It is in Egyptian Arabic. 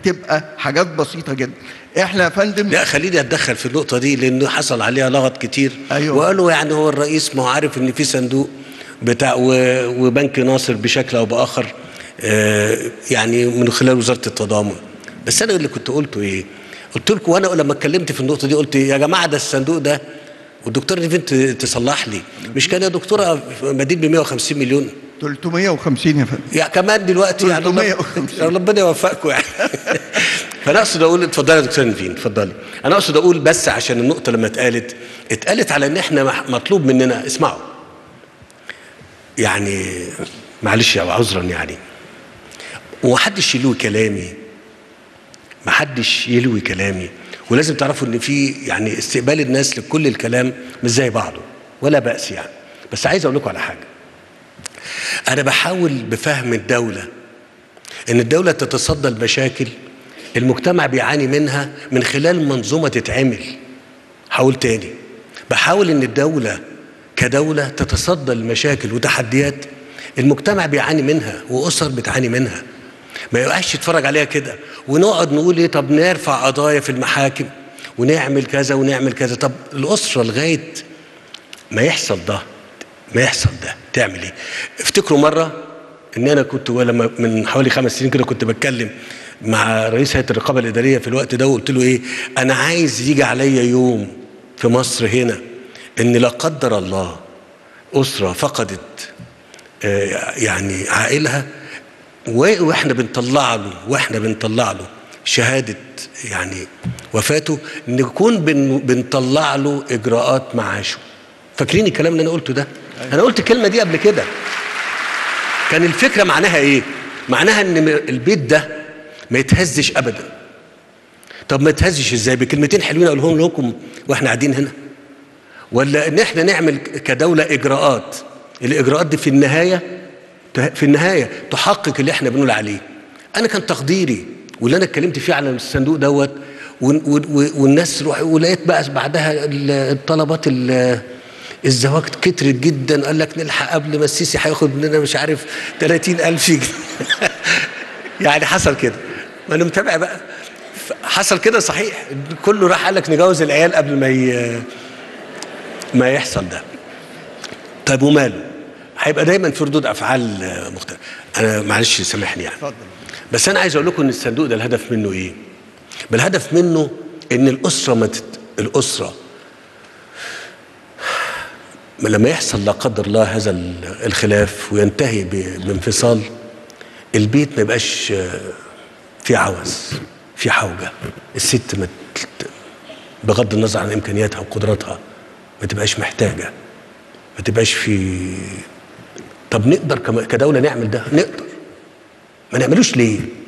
بتبقى حاجات بسيطه جدا احنا يا فندم لا خليني اتدخل في النقطه دي لانه حصل عليها لغط كتير أيوة. وقالوا يعني هو الرئيس ما هو عارف ان في صندوق بتاع و- وبنك ناصر بشكل او باخر آه، يعني من خلال وزاره التضامن بس انا اللي كنت قلته ايه قلت لكم وانا لما اتكلمت في النقطه دي قلت يا جماعه ده الصندوق ده والدكتور نيفين ت- تصلح لي مش كان يا دكتوره مدين ب 150 مليون 350 يا فندم يعني كمان دلوقتي يعني الله- 350. ربنا يوفقكم يعني فانا اقصد اقول اتفضلي يا دكتور نيفين اتفضلي انا اقصد اقول بس عشان النقطه لما اتقالت اتقالت على ان احنا مح- مطلوب مننا اسمعوا يعني معلش او عذرا يعني ومحدش يلوي كلامي محدش يلوي كلامي ولازم تعرفوا ان في يعني استقبال الناس لكل الكلام مش زي بعضه ولا بأس يعني بس عايز اقول لكم على حاجه انا بحاول بفهم الدوله ان الدوله تتصدى المشاكل المجتمع بيعاني منها من خلال منظومه تتعمل حاول تاني بحاول ان الدوله كدوله تتصدى المشاكل وتحديات المجتمع بيعاني منها واسر بتعاني منها ما يبقاش يتفرج عليها كده ونقعد نقول ايه طب نرفع قضايا في المحاكم ونعمل كذا ونعمل كذا طب الاسره لغايه ما يحصل ده ما يحصل ده تعمل ايه افتكروا مره ان انا كنت لما من حوالي خمس سنين كده كنت بتكلم مع رئيس هيئه الرقابه الاداريه في الوقت ده وقلت له ايه انا عايز يجي عليا يوم في مصر هنا ان لا قدر الله اسره فقدت آه، يعني عائلها و- واحنا بنطلع له واحنا بنطلع له شهاده يعني وفاته نكون بن بنطلع له اجراءات معاشه فاكرين الكلام اللي انا قلته ده انا قلت الكلمه دي قبل كده كان الفكره معناها ايه معناها ان م- البيت ده ما يتهزش ابدا طب ما يتهزش ازاي بكلمتين حلوين اقولهم لكم واحنا قاعدين هنا ولا ان احنا نعمل كدوله اجراءات الاجراءات دي في النهايه في النهايه تحقق اللي احنا بنقول عليه انا كان تقديري واللي انا اتكلمت فيه على الصندوق دوت ون- ون- ون- والناس روح ولقيت بقى بعدها ال- الطلبات ال- الزواج كترت جدا قال لك نلحق قبل ما السيسي هياخد مننا مش عارف 30000 جنيه يعني حصل كده ما انا متابع بقى ف- حصل كده صحيح كله راح قال لك نجوز العيال قبل ما ي... ما يحصل ده طيب وماله هيبقى دايما في ردود افعال آه، مختلفه انا معلش سامحني يعني اتفضل بس انا عايز اقول لكم ان الصندوق ده الهدف منه ايه بالهدف منه ان الاسره ما تت... الاسره ما لما يحصل لا قدر الله هذا ال- الخلاف وينتهي ب- بانفصال البيت ما يبقاش آه، في عوز في حوجه الست ما ت- بغض النظر عن امكانياتها وقدراتها ما تبقاش محتاجه ما تبقاش في طب نقدر كم- كدوله نعمل ده نقدر ما نعملوش ليه